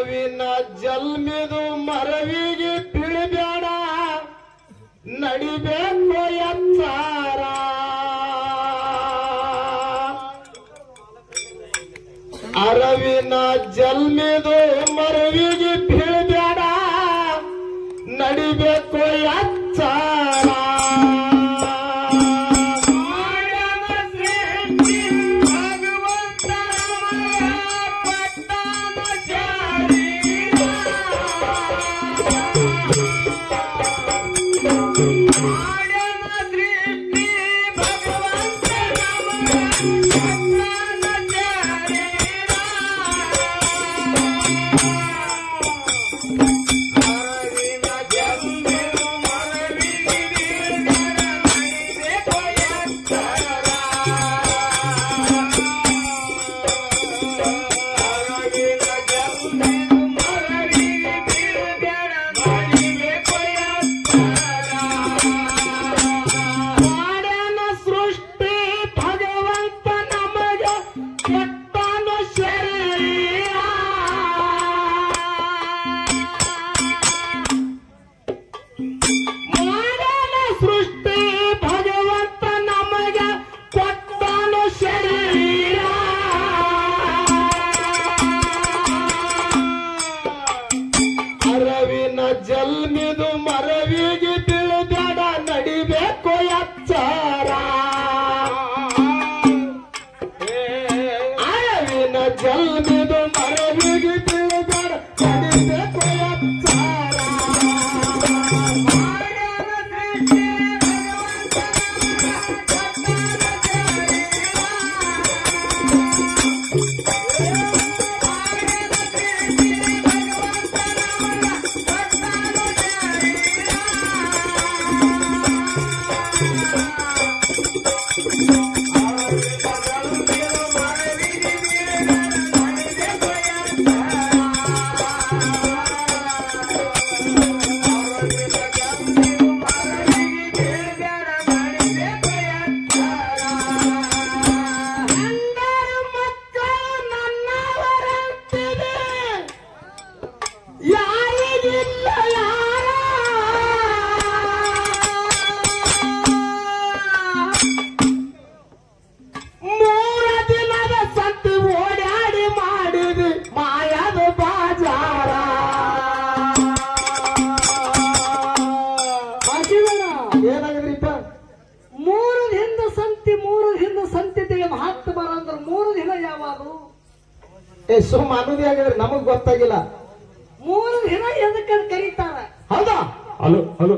ಅರವಿನ ಜಲ್ಮಿದು ಮರವಿಗೆ ಬೀಳಬೇಡ ನಡಿಬೇಕು ಎತ್ತಾರ ಅರವಿನ ಜಲ್ಮಿದು ಮರವಿಗೆ ಬೀಳಬೇಡ ನಡಿಬೇಕು ಎತ್ತಾರ ಮಾಡ್ಯಾನ ಸೃಷ್ಟಿ ಭಗವಂತ ನಮಗ ಕೆಟ್ಟನು ಶರೀರ ಮಾಡ್ಯಾನ ಸೃಷ್ಟಿ ಭಗವಂತ ನಮಗ ಕೊಟ್ಟನು ಶರೀರ ಅರವಿನ ಜಲ್ಮಿದು ಮರವಿಗೆ ಬೀಳಬೇಡ ನಡಿಬೇಕು ಎಚ್ಚಾರ ಅರವಿನ ಜಲ್ಮಿದು ಮರವಿಗೆ ಬೀಳಬೇಡ ನಡಿಬೇಕು ಎಚ್ಚಾರ ಗಂಡರ ಮಕ್ಕಳು ನನ್ನವರಂತಿದೆ ಯಾರಿಗಿಲ್ಲ ಯಾರ ಮೂರ ದಿನದ ಸಂತಿ ಓಡಾಡಿ ಮಾಡಿದೆ ಮಾಯದ ಬಾಜಾರ ಏನಾಗಿದ್ರಿಪ್ಪ ಮೂರು ದಿನದ ಸಂತಿ ಮೂರು ದಿನದ ಸಂತಿ ತೆಗೆ ಮಹಾತ್ಮ ಬರ ಅಂದ್ರೆ ಮೂರು ದಿನ ಯಾವಾಗ ಏ ಸುಮ್ಮ ಅನ್ನೋದೇ ಆಗಿದ್ರೆ ನಮಗ್ ಗೊತ್ತಾಗಿಲ್ಲ ಮೂರು ದಿನ ಎದಕ್ಕೆ ಕರೀತಾರ ಹೌದಾ ಹಲೋ ಹಲೋ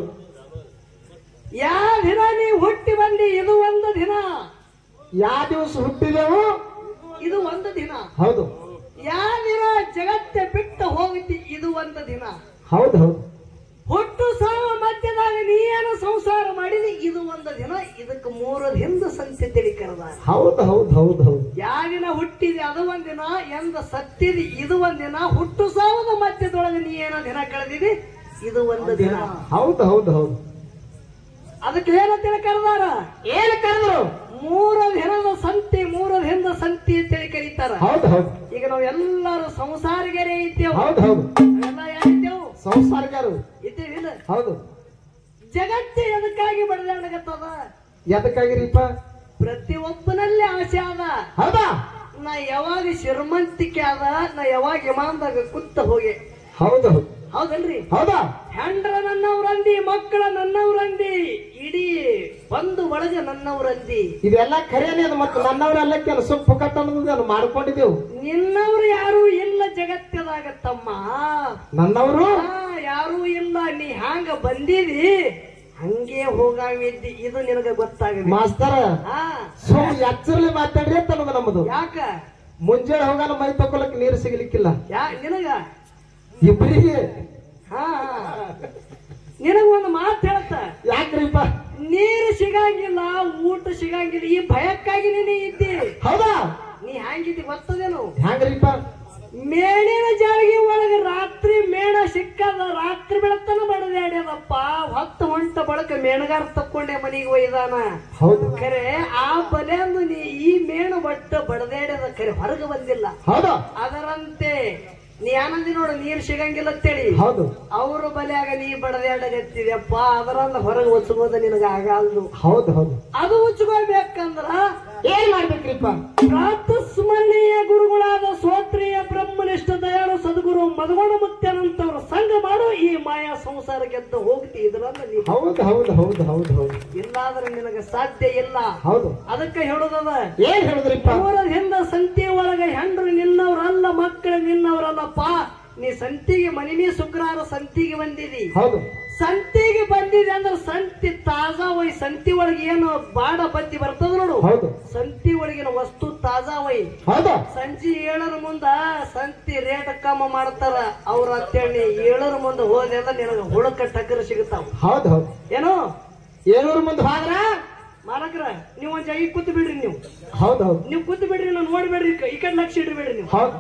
ಯಾವ ದಿನ ನೀವು ಹುಟ್ಟಿ ಬಂದಿ ಇದು ಒಂದು ದಿನ ಯಾವ ದಿವಸ ಹುಟ್ಟಿದೆವು ಇದು ಒಂದು ದಿನ ಹೌದು ಯಾವ ದಿನ ಜಗತ್ತೆ ಬಿಟ್ಟು ಹೋಗಿತಿ ಇದು ಒಂದು ದಿನ ಹೌದು ಹೌದು ಹುಟ್ಟು ಸಾವ ಮಧ್ಯದಾಗ ನೀ ಏನು ಸಂಸಾರ ಮಾಡಿದಿ ಇದು ಒಂದು ದಿನ ಇದಕ್ಕೆ ಮೂರು ದಿನದ ಸಂತಿ ತಿಳಿ ಕರೆದಾರ ಹೌದು ಹೌದು ಹೌದು ಹೌದು ಯಾವ ದಿನ ಹುಟ್ಟಿದೆ ಅದು ಒಂದ್ ದಿನ ಎಂದ ಸತ್ತಿದಿ ಇದು ಒಂದ್ ದಿನ ಹುಟ್ಟು ಸಾವದ ಮಧ್ಯದೊಳಗೆ ನೀ ಏನೋ ದಿನ ಕಳೆದಿದಿ ಇದು ಒಂದು ದಿನ ಹೌದು ಹೌದು ಹೌದು ಅದಕ್ಕೆ ಏನಂತೇಳಿ ಕರೆದಾರ ಏನ್ ಕರೆದ್ರು ಮೂರು ದಿನದ ಸಂತಿ ಮೂರು ದಿನದ ಸಂತಿ ಅಂತೇಳಿ ಕರೀತಾರ ಹೌದು ಹೌದು ಈಗ ನಾವು ಎಲ್ಲರೂ ಸಂಸಾರಿಗರೇ ಇದ್ದೇವು ಹೌದು ಹೌದು ನಾವೆಲ್ಲ ಯಾರಿದ್ದೇವು ಸಂಸಾರಿಗಾರು ಇದ್ದೇವಿಲ್ಲ ಹೌದು ಜಗತ್ತೇ ಎದಕ್ಕಾಗಿ ಬಡದಾಡಕತ್ತದ ಎದಕ್ಕಾಗಿರಿಪ್ಪ ಪ್ರತಿಯೊಬ್ಬನಲ್ಲಿ ಆಸೆ ಅದ ಹೌದಾ ನಾ ಯಾವಾಗ ಶ್ರೀಮಂತಿಕೆ ಅದ ನಾ ಯಾವಾಗ ವಿಮಾನದಾಗ ಕುತ್ತ ಹೋಗಿ ಹೌದು ಹೌದು ಹೌದಲ್ರಿ ಹೌದಾ ಹೆಂಡ್ರ ನನ್ನವ್ರಂದಿ ಮಕ್ಕಳ ನನ್ನವ್ರಂದಿ ಇಡೀ ಬಂದು ಒಳಗ ನನ್ನವ್ರಂದಿ ಇದೆಲ್ಲ ಖರೇನೆ ಅದು ಮತ್ತೆ ನನ್ನವರೆಲ್ಲ ಕೆಲಸ ಪುಕಟ್ ಅನ್ನೋದು ಮಾಡ್ಕೊಂಡಿದ್ದೆವು ನಿನ್ನವ್ರು ಯಾರು ಇಲ್ಲ ಜಗತ್ತದಾಗ ತಮ್ಮ ನನ್ನವರು ಆ, ಯಾರೂ ಇಲ್ಲ ನೀ ಹ್ಯಾಂಗ ಬಂದಿದಿ ಹಂಗೆ ಹೋಗಾವಿದ್ದಿ ಇದು ನಿನಗ ಗೊತ್ತಾಗಲಿ ಮಾಸ್ತರ ಹಾ ಸುಮ್ ಎಚ್ಚರಲಿ ಮಾತಾಡ್ರಿ ಅಂತ ನಮ್ದು ನಮ್ಮದು ಯಾಕ ಮುಂಜಾನೆ ಹೋಗಾನ ಮೈ ತಕೊಳಕ್ ನೀರು ಸಿಗ್ಲಿಕ್ಕಿಲ್ಲ ಯಾ ನಿನಗ ಇಬ್ಬರಿಗೆ ಹಾ ನಿನಗ ಒಂದು ಮಾತು ಹೇಳ್ತ ಯಾಕ್ರಿಪ್ಪ ನೀರು ಸಿಗಂಗಿಲ್ಲ ಊಟ ಸಿಗಂಗಿಲ್ಲ ಈ ಭಯಕ್ಕಾಗಿ ನೀನು ಇದ್ದಿ ಹೌದಾ ನೀ ಹ್ಯಾಂಗಿದ್ದಿ ಗೊತ್ತದೇನು ಹ್ಯಾಂಗ್ರಿಪ್ಪ ಮೇಣಿನ ಜಾಳಿಗೆ ಒಳಗ ರಾತ್ರಿ ಮೇಣ ಸಿಕ್ಕದ ರಾತ್ರಿ ಬೆಳತನ ಬಡದಾಡ್ಯದಪ್ಪ ಹೊತ್ತು ಹೊಂಟ ಬಳಕ ಮೇಣಗಾರ ತಕ್ಕೊಂಡೆ ಮನಿಗೆ ಒಯ್ದಾನ ಹೌದು ಖರೆ ಆ ಬಲೆಂದು ನೀ ಈ ಮೇಣ ಬಟ್ಟ ಬಡದಾಡ್ಯದ ಖರೆ ಹೊರಗೆ ಬಂದಿಲ್ಲ ಹೌದಾ ಅದರಂತೆ ನೀ ಆನಂದಿ ನೋಡು ನೀರ್ ಸಿಗಂಗಿಲ್ಲ ಅಂತೇಳಿ ಹೌದು ಅವ್ರ ಬಲಿಯಾಗ ನೀ ಬಡದಾಡಗತ್ತಿದ್ಯಪ್ಪ ಅದರಲ್ಲ ಹೊರಗೆ ಒಚ್ಚಗೋದ ನಿನಗ ಆಗಲ್ದು ಹೌದು ಹೌದು ಅದು ಉಚ್ಕೋಬೇಕಂದ್ರ ಏನ್ ಮಾಡ್ಬೇಕ್ರಿಪ್ಪ ಪ್ರಾತಸ್ಮರಣೀಯ ಗುರುಗಳಾದ ಸ್ವತ್ರಿಯ ಬ್ರಹ್ಮನಿಷ್ಠ ದಯಾಳು ಸದ್ಗುರು ಮದಗೋಣ ಮುತ್ಯನಂತವ್ರ ಸಂಘ ಮಾಡು ಈ ಮಾಯಾ ಸಂಸಾರ ಗೆದ್ದು ಹೋಗ್ತಿ ಇದ್ರಲ್ಲ ನೀ ಹೌದು ಹೌದು ಹೌದು ಹೌದು ಹೌದು ಇಲ್ಲಾದ್ರೆ ನಿನಗೆ ಸಾಧ್ಯ ಇಲ್ಲ ಹೌದು ಅದಕ್ಕೆ ಹೇಳುದದ ಏನ್ ಹೇಳಿದ್ರಿಪ್ಪ ಅವರ ಹಿಂದ ಸಂತಿ ಒಳಗೆ ಹೆಂಡ್ರು ನಿನ್ನವ್ರಲ್ಲ ಮಕ್ಕಳು ನಿನ್ನವ್ರಲ್ಲಪ್ಪ ನೀ ಸಂತಿಗೆ ಮನಿನಿ ಶುಕ್ರವಾರ ಸಂತಿಗೆ ಬಂದಿದಿ ಹೌದು ಸಂತಿಗೆ ಬಂದಿದೆ ಅಂದ್ರೆ ಸಂತಿ ತಾಜಾ ಒಯ್ ಸಂತಿ ಒಳಗೆ ಏನು ಬಾಡ ಬತ್ತಿ ಬರ್ತದ ನೋಡು ಹೌದು ಸಂತಿ ಒಳಗಿನ ವಸ್ತು ತಾಜಾ ಒಯ್ ಹೌದು ಸಂಜೆ ಏಳರ ಮುಂದ ಸಂತಿ ರೇಟ್ ಕಮ್ಮ ಮಾಡ್ತಾರ ಅವ್ರ ಅಂತೇಳಿ ಏಳರ ಮುಂದ ಹೋದೆಲ್ಲ ನಿನಗ ಹುಳಕ ಟಕ್ಕರ್ ಸಿಗುತ್ತಾವ ಹೌದು ಹೌದು ಏನೋ ಏಳೂರ ಮುಂದೆ ಹೋದ್ರ ಮಾಲಕ್ರ ನೀವು ಒಂದ್ ಜಾಗಿ ಕೂತ್ ಬಿಡ್ರಿ ನೀವು ಹೌದು ಹೌದು ನೀವು ಕೂತ್ ಬಿಡ್ರಿ ನಾನು ನೋಡ್ಬೇಡ್ರಿ ಈ ಕಡೆ ಲಕ್ಷ ಇಡ್ಬೇಡ್ರಿ ನೀವು ಹೌದು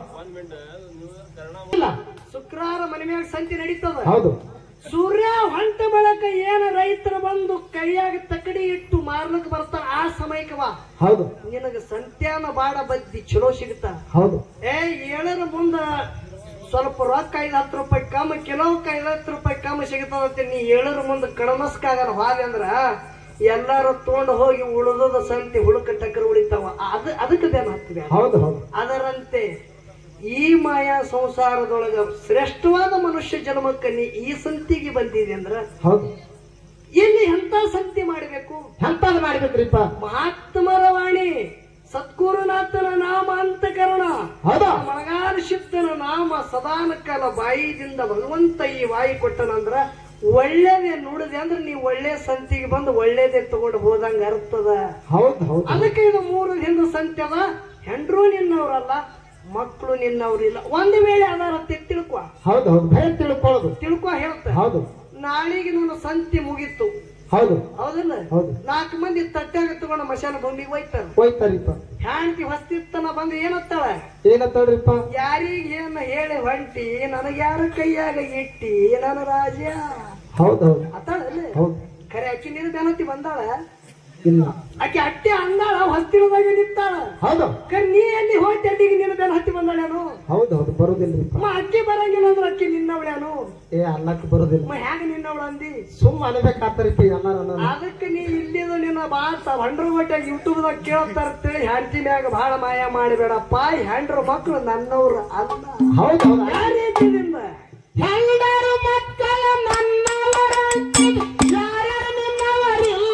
ಇಲ್ಲ ಶುಕ್ರವಾರ ಮನೆ ಮ್ಯಾಗ ಸಂತಿ ನಡೀತದ ಹೌದು ಸೂರ್ಯ ಹೊಂಟ ಬಳಕ ಏನ ರೈತರು ಬಂದು ಕೈಯಾಗ ತಕಡಿ ಇಟ್ಟು ಮಾರ್ಲಕ್ ಬರ್ತಾರ ಆ ಸಮಯಕ್ಕೆ ಬಾ ಹೌದು ನಿನಗ ಸಂತ್ಯಾನ ಬಾಡ ಬದ್ದಿ ಚಲೋ ಸಿಗುತ್ತ ಹೌದು ಏ ಏಳರ ಮುಂದ ಸ್ವಲ್ಪ ರೊಕ್ಕ ಐದು ಹತ್ತು ರೂಪಾಯಿ ಕಮ್ಮಿ ಕಿಲೋಕ್ಕೆ ಐದು ಹತ್ತು ರೂಪಾಯಿ ಕಮ್ಮಿ ಸಿಗುತ್ತದಂತೆ ನೀ ಏಳರ ಮುಂದ ಕಡಮಸ್ಕಾಗಲ್ಲ ಹಾದಿ ಅಂದ್ರ ಎಲ್ಲಾರು ತಗೊಂಡು ಹೋಗಿ ಉಳಿದದ ಸಂತಿ ಹುಡುಕ ಟಕ್ಕರ್ ಉಳಿತಾವ ಅದ ಅದಕ್ಕೆ ಬೇನ ಹತ್ತಿದೆ ಹೌದು ಹೌದು ಅದರಂತೆ ಈ ಮಾಯಾ ಸಂಸಾರದೊಳಗ ಶ್ರೇಷ್ಠವಾದ ಮನುಷ್ಯ ಜನ್ಮಕ್ಕೆ ನೀ ಈ ಸಂತಿಗೆ ಬಂದಿದೆ ಅಂದ್ರ ಹೌದು ಎಲ್ಲಿ ಎಂತ ಸಂತಿ ಮಾಡಬೇಕು ಎಂತಾದ್ ಮಾಡ್ಬೇಕ್ರಿಪ್ಪ ಮಹಾತ್ಮರ ವಾಣಿ ಸದ್ಗುರುನಾಥನ ನಾಮ ಅಂತಕರಣ ಹೌದಾ ಮಳಗಾರ ಶಿಸ್ತನ ನಾಮ ಸದಾನ ಕಾಲ ಬಾಯಿದಿಂದ ಭಗವಂತ ಈ ವಾಯಿ ಕೊಟ್ಟನಂದ್ರ ಒಳ್ಳೇದೇ ನುಡಿದೆ ಅಂದ್ರೆ ನೀವು ಒಳ್ಳೆ ಸಂತಿಗೆ ಬಂದು ಒಳ್ಳೇದೇ ತಗೊಂಡು ಹೋದಂಗ ಅರ್ಥದ ಹೌದು ಹೌದು ಅದಕ್ಕೆ ಇದು ಮೂರು ಹಿಂದೂ ಸಂತೆ ಅದ ಹೆಂಡ್ರು ನಿನ್ನವ್ರಲ್ಲ ಮಕ್ಕಳು ನಿನ್ನವ್ರಿಲ್ಲ ಒಂದು ವೇಳೆ ಅದಾರ ಅಂತ ತಿಳ್ಕೊ ಹೌದು ಹೌದು ಭಯ ತಿಳ್ಕೊಳ್ಳೋದು ತಿಳ್ಕೊ ಹೇಳ್ತ ಹೌದು ನಾಳೆಗೆ ನನ್ನ ಸಂತಿ ಮುಗೀತು ಹೌದು ಹೌದಿಲ್ಲ ಹೌದು ನಾಲ್ಕು ಮಂದಿ ತಟ್ಟಾಗ ತಗೊಂಡು ಮಶಾನ ಭೂಮಿಗೆ ಹೋಯ್ತಾರ ಹೋಯ್ತಾರಿಪ್ಪ ಹ್ಯಾಂತಿ ಹೊಸ್ತಿತ್ತನ ಬಂದು ಏನತ್ತಾಳ ಏನಂತಾಳ್ರಿಪ್ಪ ಯಾರಿಗ ಏನ ಹೇಳಿ ಹೊಂಟಿ ನನಗ ಯಾರ ಕೈಯಾಗ ಇಟ್ಟಿ ನನ್ನ ರಾಜ ಹೌದು ಹೌದು ಅತ್ತಾಳಲ್ಲ ಹೌದು ಖರೆ ಅಕ್ಕಿ ನೀರು ಬೆನತಿ ಬಂದಾಳ ಇಲ್ಲ ಆಕೆ ಅಟ್ಟಿ ಅಂದಾಳ ಹೊಸ್ತಿರದಾಗ ನಿಂತಾಳ ಹೌದು ಕರೆ ನೀ ಎಲ್ಲಿ ಹೋಯ್ತಿ ಅಡ್ಡಿಗೆ ನಿನ್ನ ಬೆನ್ ಹತ್ತಿ ಬಂದಾಳೇನು ಹೌದು ಹೌದು ಬರುದಿಲ್ರಿಪ್ಪ ಅಮ್ಮ ಅಕ್ಕಿ ಬರಂಗಿಲ್ಲ ಅಂದ್ರೆ ಅಕ್ಕಿ ನಿನ್ನವಳೇನು ಏ ಅಲ್ಲಕ್ಕೆ ಬರುದಿಲ್ಲ ಅಮ್ಮ ಹ್ಯಾಂಗ ನಿನ್ನವಳ ಅಂದಿ ಸುಮ್ಮ ಅನ್ಬೇಕಾಗ್ತಾರಿಪ್ಪ ಎಲ್ಲಾರ ಅದಕ್ಕೆ ನೀ ಇಲ್ಲಿದು ನಿನ್ನ ಬಾತ ಹಂಡ್ರ ಹೊಟ್ಟೆ ಯೂಟ್ಯೂಬ್ ದಾಗ ಕೇಳ್ತಾ ಇರ್ತೇಳಿ ಹೆಂಡತಿ ಮ್ಯಾಗ ಬಹಳ ಮಾಯ ಮಾಡಬೇಡಪ್ಪ ಹೆಂಡ್ರ ಮಕ್ಕಳು ನನ್ನವ್ರು ಅಲ್ಲ ಹೌದು ಹೌದು ಯಾವ ರೀತಿಯಿಂದ ಹೆಂಡರು ಮಕ್ಕಳ ನನ್ನವರಂತೆ ಯಾರ್ಯಾರು ನಿನ್ನವರಿಲ್ಲ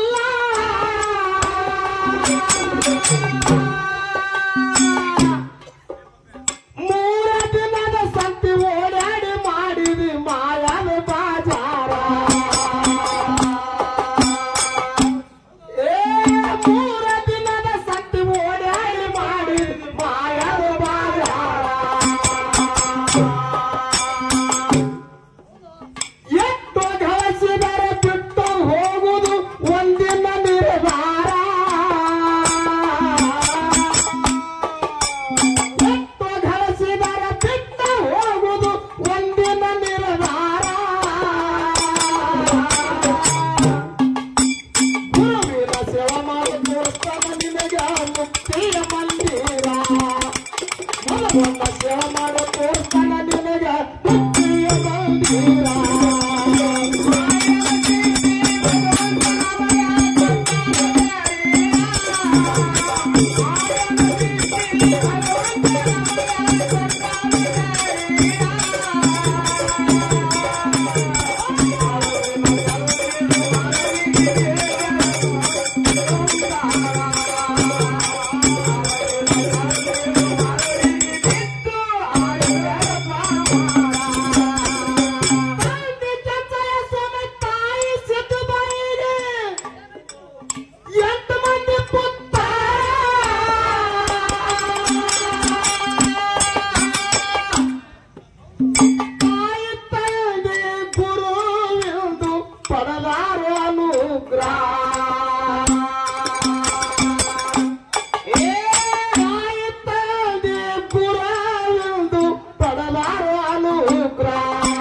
ಮೂರ ದಿನದ ಸಂತಿ ಓಡಾಡಿ ಮಾಡಿದಿ ಮಾಯದ ಬಾಜಾರ ಏ ಮೂರ ದಿನದ ಸಂತಿ ಓಡಾಡಿ ಮಾಡಿದಿ ಮಾಯದ ಬಾಜಾರ ಎಷ್ಟು ಗಳಿಸಿದರೆ ಬಿಟ್ಟು ಹೋಗುವುದು ಒಂದಿನ ನಿರ್ಧಾರ ಎಷ್ಟು ಗಳಿಸಿದರೆ ಬಿಟ್ಟು ಹೋಗುವುದು ಒಂದಿನ ನಿರ್ಧಾರ ಗುರುವಿನ ಸೇವೆ ಮಾಡುತ್ತಿರುತ್ತಾನೆ ನಿನಗೆ ಮುಕ್ತಿಯ ಮಂದಿರ ಗುರುವಿನ ಸೇವೆ ಮಾಡುತ್ತಿರುತ್ತಾನೆ ನಿನಗೆ ಮುಕ್ತಿಯ ಮಂದಿರ ತಂದೆ ಚಂಚಯ ಸಮೇತ ತಾಯಿ ಸಿದ್ದುಬಾಯಿಗೆ ಎಂಟು ಮಂದಿ ಪುತ್ತ ತಾಯಿ ತಂದೆ ಗುರು ಎಂದು ಪಡೆದಾರು ಅನುಗ್ರಹ ಏ ತಾಯಿ ತಂದೆ ಗುರು ಎಂದು ಪಡೆದಾರು ಅನುಗ್ರಹ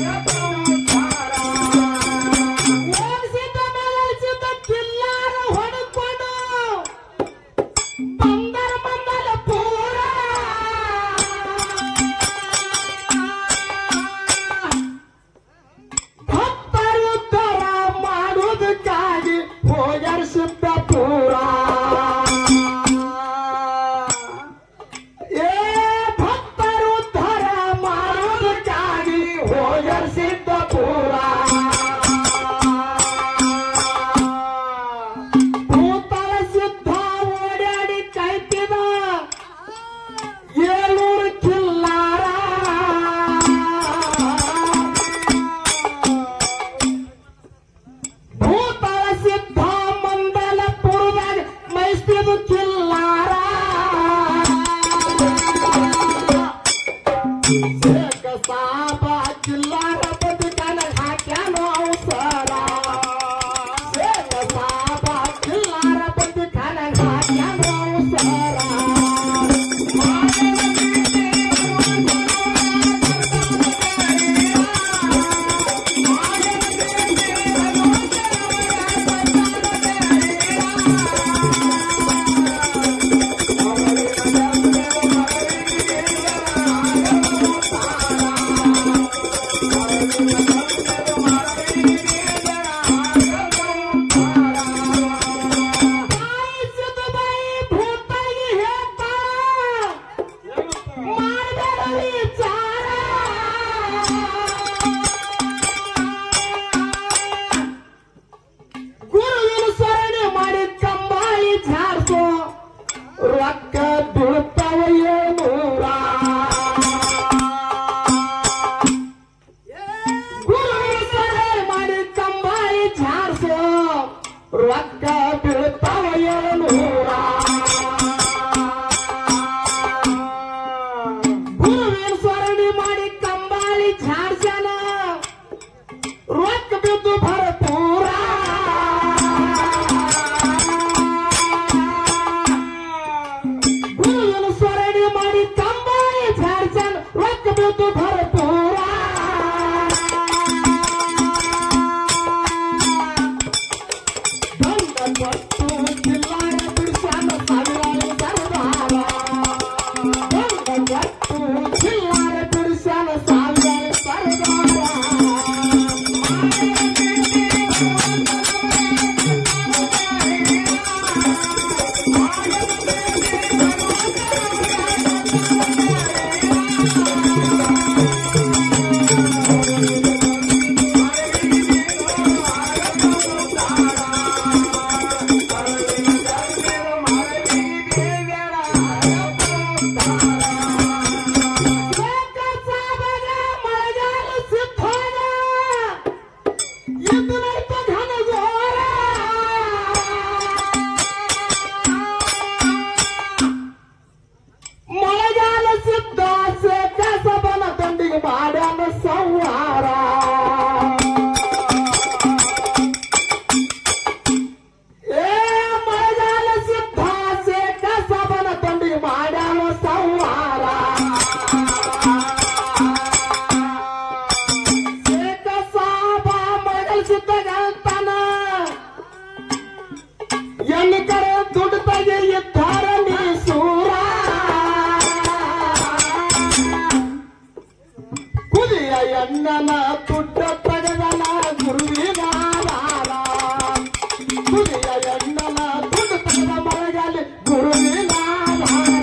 ಓಡಿಸಿದ ಮೇಲಿಸಿದ ಕಿಲ್ಲಾರ ಹೊಡ್ಕೊಂಡು ಬಂದರ ಮಂದಲ ಪೂರ ಭಕ್ತರು ತರ ಮಾಡುವುದಕ್ಕಾಗಿ ಹೋಗ್ಯಾರ ಸಿದ್ದಪುರ ಏ ಭಕ್ತರು ತರ ಮಾಡುವುದಕ್ಕಾಗಿ ಹೋಗ್ಯಾರ ಸಿದ್ದಪುರ ಭೂತಲ ಸಿದ್ಧ ಓಡಾಡಿ ಕೈತಿದ ಏಳೂರು ಕಿಲ್ಲಾರ ಭೂತಲ ಸಿದ್ಧ ಮಂಡಲ ಪುರದಾಗ ಮೈಸ್ತಿದು ಕಿಲ್ಲಾರ ಶೇಖ ಸಾಬ ಕಿಲ್ಲಾರ ಬದುಕನ ಹಾಕ್ಯಾನೋ ಅವಸರ ಶೇಖ ಸಾಬ ಕಿಲ್ಲಾರ ಬದುಕನ ಹಾಕ್ಯಾನೋ ಅವಸರ ಕಾಯಿಸಿದ ಬಾಯಿ ಭೂತಾಗಿ ಹೇಳ್ತಾಳ ಮಾಡಬೇಡ ವಿಚಾರ ಗುರುವಿನ ಸರಣಿ ಮಾಡಿ ಕಂಬಾಳಿ ಝಾಡ್ಸೋ ರೊಕ್ಕ ಬೀಳ್ತಾವ ಏನೂರ ಗುರುವಿನ ಸರಣಿ ಮಾಡಿ ಕಂಬಾಳಿ ಝಾಡ್ಸೋ ರೊಕ್ಕ ಬೀಳ್ತಾವ ಏನೂರ ಗುರುವಿನ ಸರಣಿ ಮಾಡಿ ಕಂಬಾಳಿ ಝಾಡ್ಸ್ಯಾನ ರೊಕ್ಕ ಬಿದ್ದು ಭರಪೂರ ಗುರುವಿನ ಸರಣಿ ಮಾಡಿ ಕಂಬಾಳಿ ಝಾಡ್ಸ್ಯಾನ ರೊಕ್ಕ ಬಿದ್ದು ಭರಪೂರ ದಂಡ ಕೊಟ್ಟು ಜಿಲ್ಲಾಡ ಬಿಡಿಸ್ಯಾನ ಸಾವಿರಾರು ಸರ್ದಾರ ದಂಡ ಕೊಟ್ಟು ಜಿಲ್ಲಾಡ ಬಿಡಿಸ್ಯಾನ ಸಾವಿರಾರು ಸರ್ದಾರ ಮಳೆಗಾಲ ಸಿದ್ಧೋಗ ಎದುರೈತ ಘನಘೋರ ಮಳೆಗಾಲ ಸಿದ್ಧ ಕಸಬನ ದಂಡಿಗೆ ಮಾಡ್ಯಾನ ಸಂಹಾರ ಏ ಮಳೆಗಾಲ ಸಿದ್ಧ ಕಸಬನ ದಂಡಿಗೆ ಮಾಡ್ಯಾನ ಸಂಹಾರ ಏಕ ಸಾಬ ಮಗಳ ಸಿದ್ಧಗಂತಾನ ಎಲ್ಲಿ ಕಡೆ ದುಡ್ಡು ತೆಗೆ ಇದ್ದಾರ ನೀ ಸೂರ ಕುದಿಯ ಎಣ್ಣನ ತುಟ್ಟ ತೆಗೆದನ ಗುರುವಿನ ಆಧಾರ. ಕುದಿಯ ಎಣ್ಣನ ದುಡ್ಡು ತೆಗೆದ ಮಳೆಗಾಲಿ ಗುರುವಿನ ಆಧಾರ.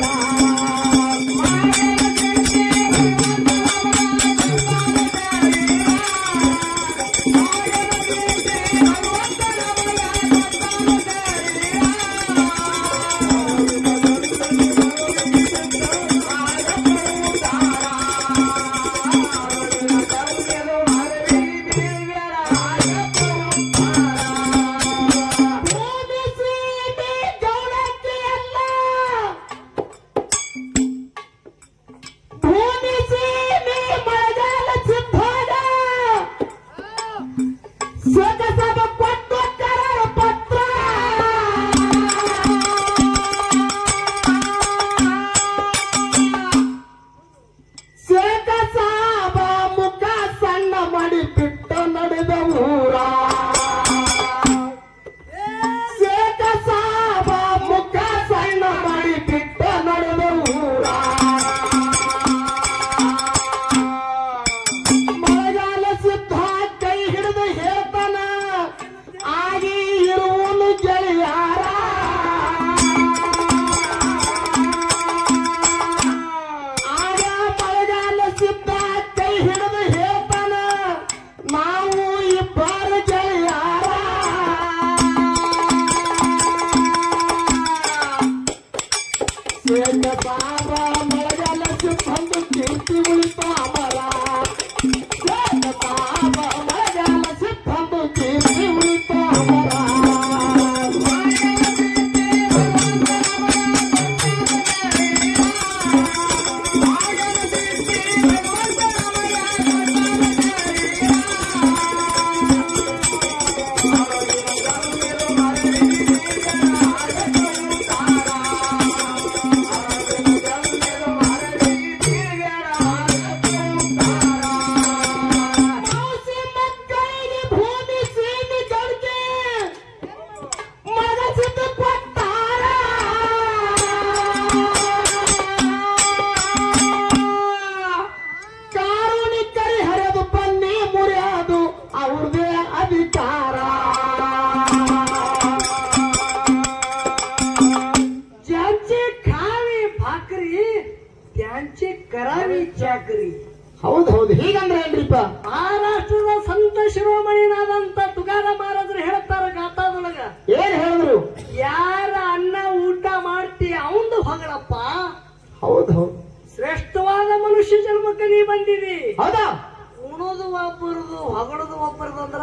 ಅವ್ರದೇ ಅಧಿಕಾರ ज्यांचे खावे भाकरी त्यांचे करावी चाकरी ಹೌದು ಹೌದು ಹೀಗಂದ್ರೆ ಏನ್ರಿಪ್ಪ ಮಹಾರಾಷ್ಟ್ರದ ಸಂತ ಶಿರೋಮಣಿನಾದಂತ ತುಕಾರಾಮ ಮಹಾರಾಜರು ಹೇಳ್ತಾರ ಗಾತಾದೊಳಗ ಏನ್ ಹೇಳಿದ್ರು ಯಾರ ಅನ್ನ ಊಟ ಮಾಡ್ತಿ ಅವಂದು ಹೊಗಳಪ್ಪ ಹೌದು ಹೌದು ಶ್ರೇಷ್ಠವಾದ ಮನುಷ್ಯ ಜನ್ಮಕ್ಕೆ ನೀ ಬಂದಿದಿ ಹೌದಾ ಉಣೋದು ಒಬ್ಬರದು ಹೊಗಳದು ಒಬ್ಬರದು ಅಂದ್ರ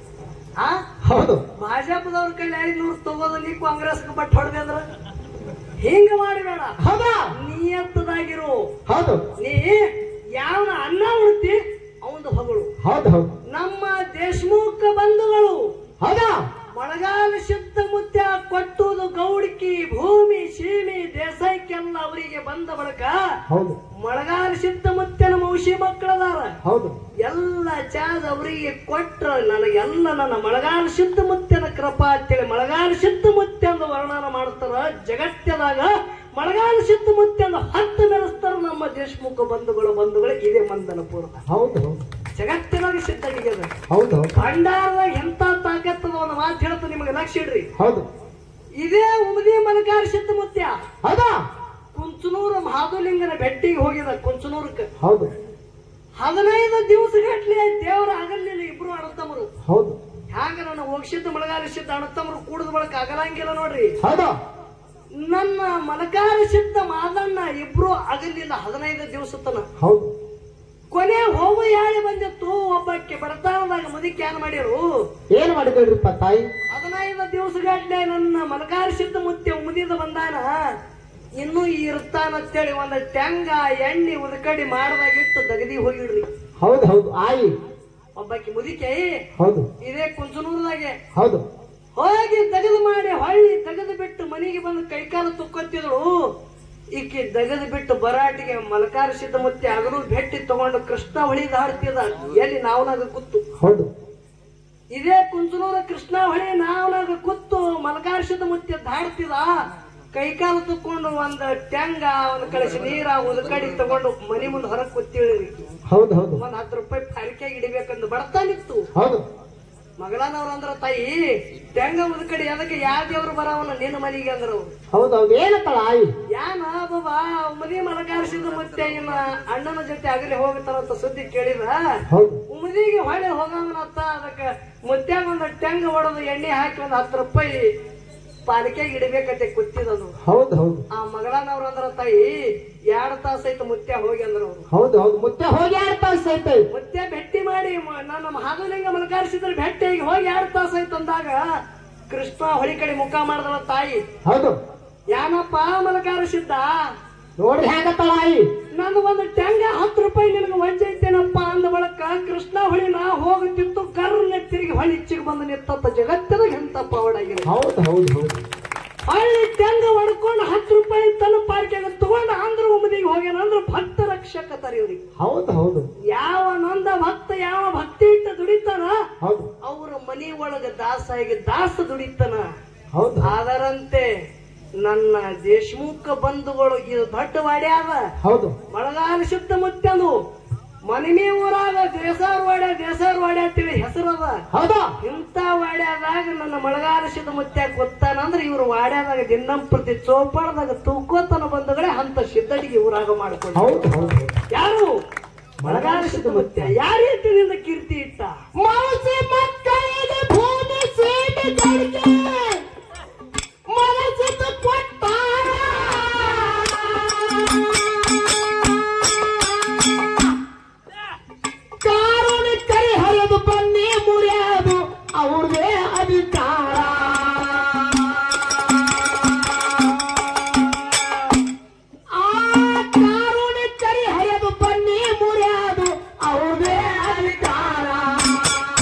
ಆ ಹೌದು ಭಾಜಪದವ್ರ ಕೈಲಿ ಐದ್ನೂರು ತಗೋದು ನೀ ಕಾಂಗ್ರೆಸ್ ಬಟ್ ಹೊಡೆದೆ ಅಂದ್ರ ಹಿಂಗ ಮಾಡಬೇಡ ಹೌದಾ ನಿಯತ್ತದಾಗಿರು ಹೌದು ನೀ ಯಾವ ಅನ್ನ ಉಣ್ತಿ ಅವಂದು ಹೊಗಳು ಹೌದು ಹೌದು ನಮ್ಮ ದೇಶಮುಖ ಬಂಧುಗಳು ಹೌದಾ ಮಳೆಗಾಲ ಶುದ್ಧ ಮುತ್ಯ ಕೊಟ್ಟುದು ಗೌಡಿಕಿ ಭೂಮಿ ಸೀಮಿ ದೇಸಾಯಕ್ಕೆಲ್ಲ ಅವರಿಗೆ ಬಂದ ಬಳಿಕ ಹೌದು ಮಳೆಗಾಲ ಸಿದ್ಧ ಮುತ್ಯನ ಮೌಸಿ ಮಕ್ಕಳದಾರ ಹೌದು ಎಲ್ಲ ಚಾದ ಅವರಿಗೆ ಕೊಟ್ರ ನನಗೆಲ್ಲ ನನ್ನ ಮಳೆಗಾಲ ಸಿದ್ಧ ಮುತ್ಯನ ಕೃಪಾ ಅಂತೇಳಿ ಮಳೆಗಾಲ ಸಿದ್ಧ ಮುತ್ಯ ಅಂತ ವರ್ಣನ ಮಾಡ್ತಾರ ಜಗತ್ತದಾಗ ಮಳೆಗಾಲ ಸಿದ್ಧ ಮುತ್ಯ ಅಂತ ಹತ್ತು ಮೆರೆಸ್ತಾರ ನಮ್ಮ ದೇಶಮುಖ ಬಂಧುಗಳು ಬಂಧುಗಳು ಇದೇ ಮಂದನ ಪೂರ್ಣ ಹೌದು ಹೌದು ಜಗತ್ತಿನಾಗ ಸಿದ್ಧ ಆಗ್ಯದ ಹೌದು ಹೌದು ಭಂಡಾರದಾಗ ಎಂತ ತಾಕತ್ತದ ಒಂದು ಮಾತು ಹೇಳ್ತು ನಿಮಗೆ ಲಕ್ಷ್ಯ ಇಡ್ರಿ ಹೌದು ಇದೇ ಉಮದಿ ಮಲಕಾರ ಸಿದ್ಧ ಮುತ್ಯ ಹೌದಾ ಕುಂಚನೂರು ಮಹಾದುಲಿಂಗನ ಬೆಟ್ಟಿಗೆ ಹೋಗಿದ ಕುಂಚನೂರಕ್ಕೆ ಹೌದು ಹದಿನೈದು ದಿವಸಗಟ್ಲೆ ದೇವರ ಆಗಲಿಲ್ಲ ಇಬ್ರು ಅಣ್ಣತಮ್ಮರು ಹೌದು ಹ್ಯಾಂಗ ನನ್ನ ಹೋಗ್ಸಿದ್ದ ಮಳೆಗಾಲ ಸಿದ್ಧ ಅಣ್ಣತಮ್ಮರು ಕೂಡದ ಬಳಕ ಆಗಲಂಗಿಲ್ಲ ನೋಡ್ರಿ ಹೌದಾ ನನ್ನ ಮಲಕಾರ ಸಿದ್ಧ ಮಾದಣ್ಣ ಇಬ್ರು ಆಗಲಿಲ್ಲ ಹದಿನೈದು ದಿವಸ ತನ ಹೌದು ಕೊನೆ ಹೋಗು ಯಾಳೆ ಬಂದಿತ್ತು ಒಬ್ಬಕ್ಕೆ ಬಡತಾನದಾಗ ಮುದಿಕ್ಕೆ ಏನ್ ಮಾಡಿರು ಏನ್ ಮಾಡಿದ್ರಿಪ್ಪ ತಾಯಿ ಹದಿನೈದು ದಿವಸಗಟ್ಲೆ ನನ್ನ ಮಲಕಾರ ಸಿದ್ಧ ಮುತ್ಯ ಮುದಿದ ಬಂದಾನ ಇನ್ನೂ ಇರ್ತಾನಂತೇಳಿ ಒಂದ್ ಟೆಂಗ ಎಣ್ಣೆ ಉದಕಡಿ ಮಾಡ್ದಾಗಿಟ್ಟು ದಗದಿ ಹೋಗಿಡ್ರಿ ಹೌದು ಹೌದು ಆಯಿ ಒಬ್ಬಾಕಿ ಮುದಿಕೆ ಹೌದು ಇದೇ ಕುಂಚನೂರದಾಗೆ ಹೌದು ಹೋಗಿ ತೆಗೆದು ಮಾಡಿ ಹೊಳ್ಳಿ ತೆಗೆದು ಬಿಟ್ಟು ಮನೆಗೆ ಬಂದು ಕೈಕಾಲು ತುಕ್ಕೊತ್ತಿದಳು ಈಕಿ ತೆಗೆದು ಬಿಟ್ಟು ಬರಾಟಿಗೆ ಮಲಕಾರ ಸಿದ್ಧ ಮುತ್ತಿ ಅಗಲು ಭೆಟ್ಟಿ ತಗೊಂಡು ಕೃಷ್ಣ ಹೊಳಿ ದಾಡ್ತಿದ ಎಲ್ಲಿ ನಾವನಾಗ ಕೂತು ಹೌದು ಇದೇ ಕುಂಚನೂರ ಕೃಷ್ಣ ಹೊಳಿ ನಾವನಾಗ ಕೂತು ಮಲಕಾರ ಸಿದ್ಧ ಮುತ್ತಿ ದಾಡ್ತಿದ ಕೈಕಾಲು ತುಕ್ಕೊಂಡು ಒಂದ್ ಟ್ಯಾಂಗ ಒಂದ್ ಕಳಸಿ ನೀರ ಉದಕಡಿ ತಗೊಂಡು ಮನಿ ಮುಂದೆ ಹೊರಗೆ ಕೂತಿಳಿ ಹೌದು ಹೌದು ಒಂದ್ ಹತ್ತು ರೂಪಾಯಿ ಪಾರಿಕೆಗೆ ಇಡಿಬೇಕಂದು ಬಡತಾನಿತ್ತು ಹೌದು ಮಗಳನವ್ರ ಅಂದ್ರ ತಾಯಿ ತೆಂಗ ಉದ್ಕಡಿ ಅದಕ್ಕೆ ಯಾವ ದೇವ್ರು ಬರವನ ನಿನ್ನ ಮನೆಗೆ ಅಂದ್ರ ಅವ್ರು ಹೌದು ಹೌದು ಏನತ್ತಳ ಆಯಿ ಯಾನ ಬಾಬಾ ಮನಿ ಮಲಕಾರಿಸಿದ ಮತ್ತೆ ಇನ್ನ ಅಣ್ಣನ ಜೊತೆ ಆಗಲಿ ಹೋಗ್ತಾರಂತ ಸುದ್ದಿ ಕೇಳಿದ ಹೌದು ಉಮದಿಗೆ ಹೊಳೆ ಹೋಗವನತ್ತ ಅದಕ್ಕ ಮುತ್ಯಾಗ ಒಂದ್ ಟೆಂಗ ಹೊಡೆದು ಎಣ್ಣೆ ಹಾಕಿ ಒಂದ್ ಹತ್ತು ರೂಪಾಯಿ ಪಾಲಿಕೆಗೆ ಇಡಬೇಕಂತೆ ಕೂತಿದದು ಹೌದು ಹೌದು ಆ ಮಗಳನವ್ರ ಅಂದ್ರ ತಾಯಿ ಎರಡ್ ತಾಸ ಐತೆ ಮುತ್ಯ ಹೋಗಿ ಅಂದ್ರ ಅವ್ರು ಹೌದು ಹೌದು ಮುತ್ತೆ ಹೋಗಿ ಎರಡು ತಾಸು ಐತೆ ಮುತ್ಯ ಭೇಟಿ ಮಾಡಿ ಮ- ನನ್ನ ಮಹಾದೇವಲಿಂಗ ಮಲಕಾರಿಸಿದ್ರೆ ಭೇಟಿಯಾಗಿ ಹೋಗಿ ಎರಡು ತಾಸ ಆಯ್ತು ಅಂದಾಗ ಕೃಷ್ಣ ಹೊಳಿ ಕಡೆ ಮುಖ ಮಾಡಿದಳ ತಾಯಿ ಹೌದು ಯಾನಪ್ಪ ಮಲಕಾರಿಸಿದ್ದ ನೋಡ್ರಿ ಹೆಂಗತ್ತಳ ಆಯಿ ನಾನು ಒಂದು ಟೆಂಗ ಹತ್ತು ರೂಪಾಯಿ ನಿನಗೆ ವಂಚೈತೇನಪ್ಪ ಅಂದ ಬಳಕ ಕೃಷ್ಣ ಹೊಳಿ ನಾ ಹೋಗುತ್ತಿತ್ತು ಕರ್ನ ತಿರುಗಿ ಹೊಳಿ ಇಚ್ಚಿಗೆ ಬಂದು ನಿತ್ತತ್ತ ಜಗತ್ತಿನ ಎಂತ ಪವಾಡಾಗಿದೆ ಹೌದು ಹೌದು ಹೌದು ಹಳ್ಳಿ ಟೆಂಗ ಹೊಡ್ಕೊಂಡು ಹತ್ತು ರೂಪಾಯಿ ತನ್ನ ಪಾರ್ಕಿಗೆ ತಗೊಂಡು ಆಂಧ್ರ ಉಮದಿಗೆ ಹೋಗ್ಯಾನ ಅಂದ್ರೆ ಭಕ್ತ ರಕ್ಷಕ ತರಿಯವ್ರಿಗೆ ಹೌದು ಹೌದು ಯಾವ ನೊಂದ ಭಕ್ತ ಯಾವ ಭಕ್ತಿ ಇಟ್ಟ ದುಡಿತಾನ ಹೌದು ಅವರ ಮನಿ ಒಳಗ ದಾಸಾಗಿ ದಾಸ ದುಡಿತಾನ ಹೌದು ಅದರಂತೆ ನನ್ನ ದೇಶಮುಖ ಬಂಧುಗಳು ಇದು ದೊಡ್ಡ ವಾಡ್ಯಾದ ಹೌದು ಮಳೆಗಾಲ ಶುದ್ಧ ಮುತ್ಯನು ಮನಿಮಿ ಊರಾಗ ದೇಸಾರ್ ವಾಡ್ಯ ದೇಸಾರ್ ವಾಡ್ಯ ಅಂತೇಳಿ ಹೆಸರದ ಹೌದಾ ಇಂಥ ವಾಡ್ಯಾದಾಗ ನನ್ನ ಮಳೆಗಾಲ ಶುದ್ಧ ಮುತ್ಯ ಗೊತ್ತಾನಂದ್ರ ಇವ್ರು ವಾಡ್ಯಾದಾಗ ದಿನಂಪ್ರತಿ ಚೋಪಾಡದಾಗ ತೂಕೋತನ ಬಂದಗಳೇ ಅಂತ ಸಿದ್ಧಡಿಗೆ ಊರಾಗ ಮಾಡ್ಕೊಂಡು ಹೌದು ಹೌದು ಯಾರು ಮಳೆಗಾಲ ಶುದ್ಧ ಮುತ್ಯ ಯಾರೀತಿನಿಂದ ಕೀರ್ತಿ ಇಟ್ಟ ಮೌಸಿ ಮಕ್ಕಳಿಗೆ ಭೂಮಿ ಸೀಟು ಕೊಡ್ಗೆ ಮನಸ್ಸಿದ್ದು ಕೊಟ್ಟಾರ ಕಾರುಣಿ ಕೈ ಹರಿದು ಬನ್ನಿ ಮುರಿಯೋದು ಅವ್ರದೇ ಅಧಿಕಾರ ಆ ಕಾರುಣಿ ಕೈ ಹರಿದು ಬನ್ನಿ ಮುರಿಯೋದು ಅವ್ರದೇ ಅಧಿಕಾರ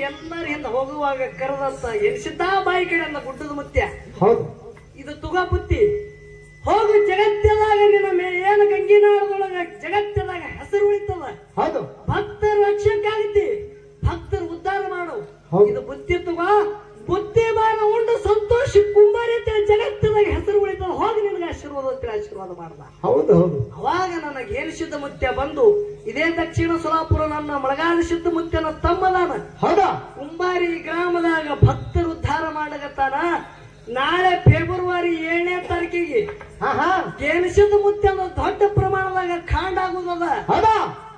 ಎಲ್ಲರ ಹಿಂದ ಹೋಗುವಾಗ ಕರೆದಂತ ಎನಿಸಿದ್ದ ಬಾಯಿ ಕಡೆ ಅಂದ ಗುಡ್ಡದ ಮುತ್ಯ ಹೌದು ಇದು ತುಗ ಬುತ್ತಿ ಹೋಗು ಜಗತ್ತದಾಗ ನಿನ್ನ ಮೇಲೆ ಏನು ಗಂಗಿನಾಳದೊಳಗ ಜಗತ್ತದಾಗ ಹೆಸರು ಉಳಿತದ ಹೌದು ಭಕ್ತರ ರಕ್ಷಕ ಆಗತಿ ಭಕ್ತರ ಉದ್ಧಾರ ಮಾಡು ಹೌದು. ಇದು ಬುದ್ಧಿ ತುಗ ಬುದ್ಧಿ ಬಾರ ಉಂಡು ಸಂತೋಷ ಕುಂಬಾರಿ ಅಂತೇಳಿ ಜಗತ್ತದಾಗ ಹೆಸರು ಉಳಿತದ ಹೋಗಿ ನಿನಗೆ ಆಶೀರ್ವಾದ ಅಂತೇಳಿ ಆಶೀರ್ವಾದ ಮಾಡ್ದ ಹೌದು ಹೌದು ಅವಾಗ ನನಗೆ ಏನಿಸಿದ್ದ ಮುತ್ಯ ಬಂದು ಇದೇ ದಕ್ಷಿಣ ಸೊಲಾಪುರ ನನ್ನ ಮಳಗಾಲಿಸಿದ್ದ ಮುತ್ಯನ ತಮ್ಮದಾನ ಹೌದಾ ಕುಂಬಾರಿ ಗ್ರಾಮದಾಗ ಭಕ್ತರು ಉದ್ಧಾರ ಮಾಡಕತ್ತಾನ ನಾಳೆ ಫೆಬ್ರವರಿ ಏಳನೇ ತಾರೀಕಿಗೆ ಹಾ ಹಾ ಗೆನಿಸಿದ ಮುತ್ಯನ ದೊಡ್ಡ ಪ್ರಮಾಣದಾಗ ಕಾಂಡ ಆಗುದದ ಹೌದಾ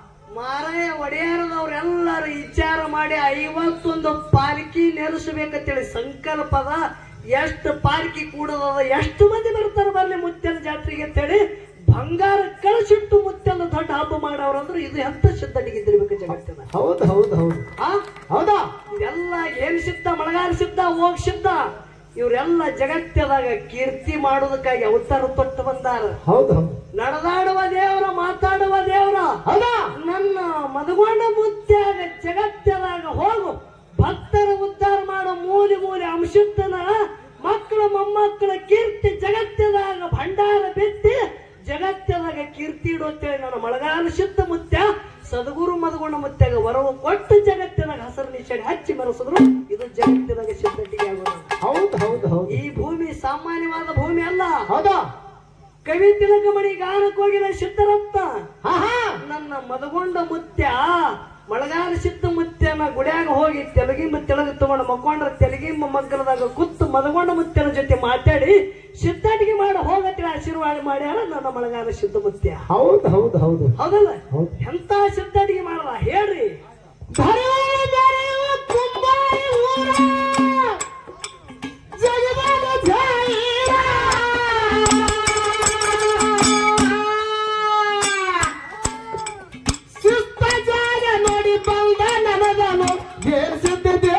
ಮಾರಾಯ ಒಡೆಯರದವ್ರೆಲ್ಲರೂ ವಿಚಾರ ಮಾಡಿ ಐವತ್ತೊಂದು ಪಾಲಿಕೆ ನೆಲೆಸಬೇಕಂತೇಳಿ ಸಂಕಲ್ಪದ ಎಷ್ಟು ಪಾಲಿಕೆ ಕೂಡದದ ಎಷ್ಟು ಮಂದಿ ಬರ್ತಾರ ಬರ್ಲಿ ಮುತ್ಯನ ಜಾತ್ರೆಗೆ ಅಂತೇಳಿ ಬಂಗಾರ ಕಳಿಸಿಟ್ಟು ಮುತ್ಯನ ದೊಡ್ಡ ಹಬ್ಬ ಮಾಡವ್ರಂದ್ರೆ ಇದು ಎಂತ ಸಿದ್ಧಡಿಗಿದ್ದಿರ್ಬೇಕು ಜಗತ್ತಿನ ಹೌದು ಹೌದು ಹೌದು ಆ ಹೌದಾ ಇದೆಲ್ಲ ಏನ್ ಸಿದ್ಧ ಮಳೆಗಾಲ ಸಿದ್ಧ ಹೋಗ್ ಸಿದ್ಧ ಇವರೆಲ್ಲ ಜಗತ್ತದಾಗ ಕೀರ್ತಿ ಮಾಡೋದಕ್ಕಾಗಿ ಅವತಾರ ತೊಟ್ಟು ಬಂದಾರ ಹೌದು ಹೌದು ನಡೆದಾಡುವ ದೇವರ ಮಾತಾಡುವ ದೇವರ ಹೌದಾ ನನ್ನ ಮದಗೊಂಡ ಮುತ್ಯಾಗ ಜಗತ್ತದಾಗ ಹೋಗು ಭಕ್ತರ ಉದ್ಧಾರ ಮಾಡೋ ಮೂಲೆ ಮೂಲೆ ಅಂಶತ್ತನ ಮಕ್ಕಳ ಮೊಮ್ಮಕ್ಕಳ ಕೀರ್ತಿ ಜಗತ್ತದಾಗ ಭಂಡಾರ ಬಿತ್ತಿ ಜಗತ್ತದಾಗ ಕೀರ್ತಿ ಇಡು ಅಂತೇಳಿ ನನ್ನ ಮಳೆಗಾಲ ಸಿದ್ಧ ಮುತ್ಯ ಸದ್ಗುರು ಮದಗೊಂಡ ಮುತ್ಯಾಗ ವರವು ಕೊಟ್ಟು ಜಗತ್ತಿನಾಗ ಹಸರು ನಿಶಾಣಿ ಹಚ್ಚಿ ಮೆರೆಸಿದ್ರು ಇದು ಜಗತ್ತಿನಾಗ ಸಿದ್ಧಟಿಗೆ ಆಗೋದು ಹೌದು ಹೌದು ಹೌದು ಈ ಭೂಮಿ ಸಾಮಾನ್ಯವಾದ ಭೂಮಿ ಅಲ್ಲ ಹೌದಾ ಕವಿ ತಿಲಕಮಣಿ ಗಾನಕ್ಕೆ ಹೋಗಿದ ಸಿದ್ಧರತ್ನ ಹಾ ಹಾ ನನ್ನ ಮದಗೊಂಡ ಮುತ್ಯ ಮಳೆಗಾಲ ಸಿದ್ಧ ಮುತ್ಯನ ಗುಡ್ಯಾಗ ಹೋಗಿ ತೆಲಗಿಂಬ ತೆಲಗು ತಗೊಂಡು ಮಕ್ಕೊಂಡ್ರ ತೆಲಗಿಂಬ ಮಗ್ಗಲದಾಗ ಕೂತು ಮದಗೊಂಡ ಮುತ್ಯನ ಜೊತೆ ಮಾತಾಡಿ ಸಿದ್ಧಾಟಿಗೆ ಮಾಡಿ ಹೋಗತ್ತಿರ ಆಶೀರ್ವಾದ ಮಾಡ್ಯಾರ ನನ್ನ ಮಳೆಗಾಲ ಸಿದ್ಧ ಮುತ್ಯ ಹೌದು ಹೌದು ಹೌದು ಹೌದಲ್ಲ ಹೌದು ಎಂತ ಸಿದ್ಧಾಟಿಗೆ ಮಾಡಲ್ಲ ಹೇಳ್ರಿ ಧರೆಯ ಧರೆಯ ಕುಂಬಾರಿ ಊರ ಜಗದಾದ ಜಾಹೀರ. ಶಿಸ್ತ ಜಾಗ ನೋಡಿ ಬಂದ ನನಗನು ಏರ್ಸುತ್ತಿದ್ದ